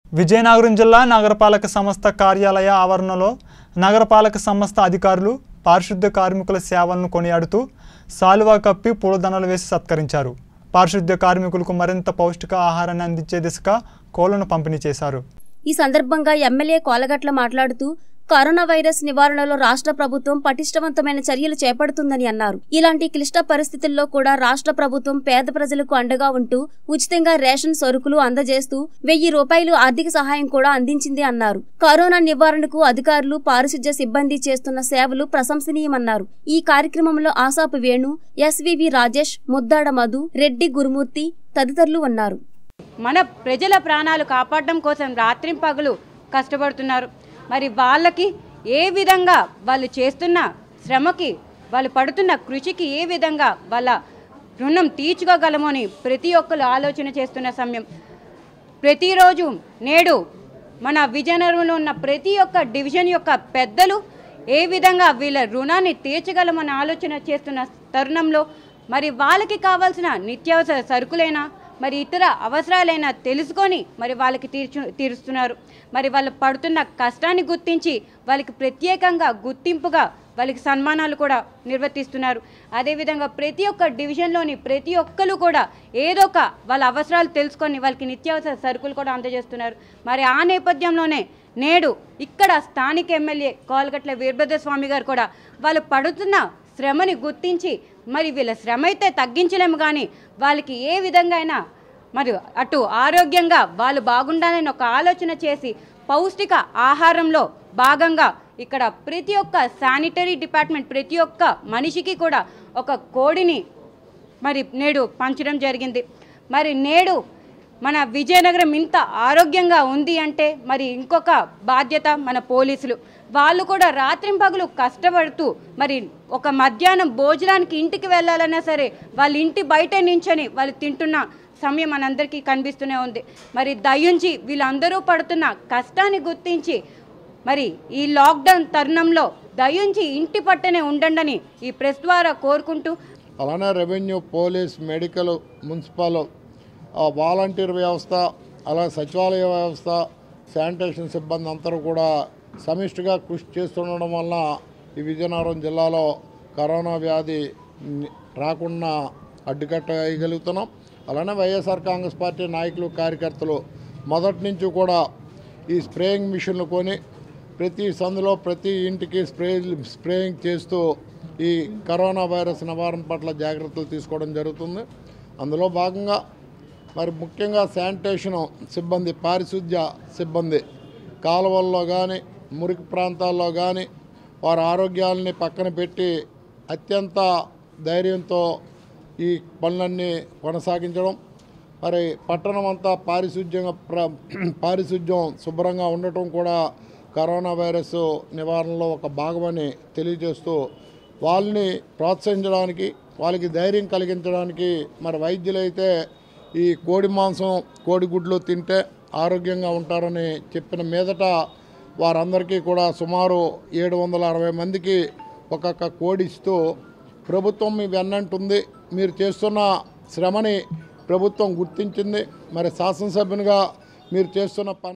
విజయనగరం జిల్లా నగరపాలక సంస్థ కార్యాలయ ఆవరణలో నగరపాలక సంస్థ అధికారులు పారిశుద్ధ్య కార్మికుల సేవలను కొనియాడుతూ సాలువా కప్పి పూలదండలు వేసి సత్కరించారు పారిశుద్ధ్య కార్మికులకు మరింత పౌష్టిక ఆహారాన్ని అందించే దిశగా కోళ్లను పంపిణీ చేశారు ఈ సందర్భంగా ఎమ్మెల్యే కోలగట్ల మాట్లాడుతూ కరోనా వైరస్ నివారణలో రాష్ట్ర ప్రభుత్వం పటిష్టవంతమైన చర్యలు చేపడుతుందని అన్నారు ఇలాంటి క్లిష్ట పరిస్థితుల్లో కూడా రాష్ట్ర ప్రభుత్వం పేద ప్రజలకు అండగా ఉంటూ ఉచితంగా రేషన్ సరుకులు అందజేస్తూ వెయ్యి రూపాయలు ఆర్థిక సహాయం కూడా అందించింది అన్నారు కరోనా నివారణకు అధికారులు పారిశుధ్య సిబ్బంది చేస్తున్న సేవలు ప్రశంసనీయమన్నారు ఈ కార్యక్రమంలో ఆసాపు వేణు ఎస్వివి రాజేష్ ముద్దాడ మధు రెడ్డి గురుమూర్తి తదితరులు ఉన్నారు మన ప్రజల ప్రాణాలు కాపాడడం కోసం రాత్రింపగలు కష్టపడుతున్నారు మరి వాళ్ళకి ఏ విధంగా వాళ్ళు చేస్తున్న శ్రమకి వాళ్ళు పడుతున్న కృషికి ఏ విధంగా వాళ్ళ రుణం తీర్చుకోగలమని ప్రతి ఒక్కరు ఆలోచన చేస్తున్న సమయం ప్రతిరోజు నేడు మన విజయనగరంలో ఉన్న ప్రతి ఒక్క డివిజన్ యొక్క పెద్దలు ఏ విధంగా వీళ్ళ రుణాన్ని తీర్చగలమని ఆలోచన చేస్తున్న తరుణంలో మరి వాళ్ళకి కావాల్సిన నిత్యావసర సరుకులైనా మరి ఇతర అవసరాలైనా తెలుసుకొని మరి వాళ్ళకి తీర్చు తీరుస్తున్నారు మరి వాళ్ళు పడుతున్న కష్టాన్ని గుర్తించి వాళ్ళకి ప్రత్యేకంగా గుర్తింపుగా వాళ్ళకి సన్మానాలు కూడా నిర్వర్తిస్తున్నారు అదేవిధంగా ప్రతి ఒక్క డివిజన్లోని ప్రతి ఒక్కరు కూడా ఏదో ఒక వాళ్ళ అవసరాలు తెలుసుకొని వాళ్ళకి నిత్యావసర సరుకులు కూడా అందజేస్తున్నారు మరి ఆ నేపథ్యంలోనే నేడు ఇక్కడ స్థానిక ఎమ్మెల్యే కోలగట్ల వీరభద్ర స్వామి గారు కూడా వాళ్ళు పడుతున్న శ్రమని గుర్తించి మరి వీళ్ళ శ్రమ అయితే తగ్గించలేము కానీ వాళ్ళకి ఏ విధంగా అయినా మరి అటు ఆరోగ్యంగా వాళ్ళు బాగుండాలని ఒక ఆలోచన చేసి పౌష్టిక ఆహారంలో భాగంగా ఇక్కడ ప్రతి ఒక్క శానిటరీ డిపార్ట్మెంట్ ప్రతి ఒక్క మనిషికి కూడా ఒక కోడిని మరి నేడు పంచడం జరిగింది మరి నేడు మన విజయనగరం ఇంత ఆరోగ్యంగా ఉంది అంటే మరి ఇంకొక బాధ్యత మన పోలీసులు వాళ్ళు కూడా రాత్రింపగలు కష్టపడుతూ మరి ఒక మధ్యాహ్నం భోజనానికి ఇంటికి వెళ్ళాలన్నా సరే వాళ్ళ ఇంటి బయట నించొని వాళ్ళు తింటున్న సమయం మనందరికీ కనిపిస్తూనే ఉంది మరి దయించి వీళ్ళందరూ పడుతున్న కష్టాన్ని గుర్తించి మరి ఈ లాక్డౌన్ తరుణంలో దయించి ఇంటి పట్టనే ఉండండి ఈ ప్రెస్ ద్వారా కోరుకుంటూ అలానే రెవెన్యూ పోలీస్ మెడికల్ మున్సిపల్ ఆ వాలంటీర్ వ్యవస్థ అలాగే సచివాలయ వ్యవస్థ శానిటేషన్ సిబ్బంది అందరూ కూడా సమిష్టిగా కృషి చేస్తుండడం వలన ఈ విజయనగరం జిల్లాలో కరోనా వ్యాధి ని- రాకుండా అడ్డుకట్టగలుగుతున్నాం అలానే వైఎస్ఆర్ కాంగ్రెస్ పార్టీ నాయకులు కార్యకర్తలు మొదటి నుంచి కూడా ఈ స్ప్రేయింగ్ మిషన్లు కొని ప్రతి సందులో ప్రతి ఇంటికి స్ప్రే స్ప్రేయింగ్ చేస్తూ ఈ కరోనా వైరస్ నివారణ పట్ల జాగ్రత్తలు తీసుకోవడం జరుగుతుంది అందులో భాగంగా మరి ముఖ్యంగా శానిటేషన్ సిబ్బంది పారిశుద్ధ్య సిబ్బంది కాలువల్లో కానీ మురికి ప్రాంతాల్లో కానీ వారి ఆరోగ్యాలని పక్కన పెట్టి అత్యంత ధైర్యంతో ఈ పనులన్నీ కొనసాగించడం మరి పట్టణం అంతా పారిశుద్ధ్యంగా ప్ర పారిశుద్ధ్యం శుభ్రంగా ఉండటం కూడా కరోనా వైరస్ నివారణలో ఒక భాగమని తెలియజేస్తూ వాళ్ళని ప్రోత్సహించడానికి వాళ్ళకి ధైర్యం కలిగించడానికి మరి వైద్యులైతే ఈ కోడి మాంసం కోడిగుడ్లు తింటే ఆరోగ్యంగా ఉంటారని చెప్పిన మీదట వారందరికీ కూడా సుమారు ఏడు వందల అరవై మందికి ఒక్కొక్క కోడి ఇస్తూ ప్రభుత్వం మీ వెన్నంటుంది మీరు చేస్తున్న శ్రమని ప్రభుత్వం గుర్తించింది మరి శాసనసభ్యునిగా మీరు చేస్తున్న పని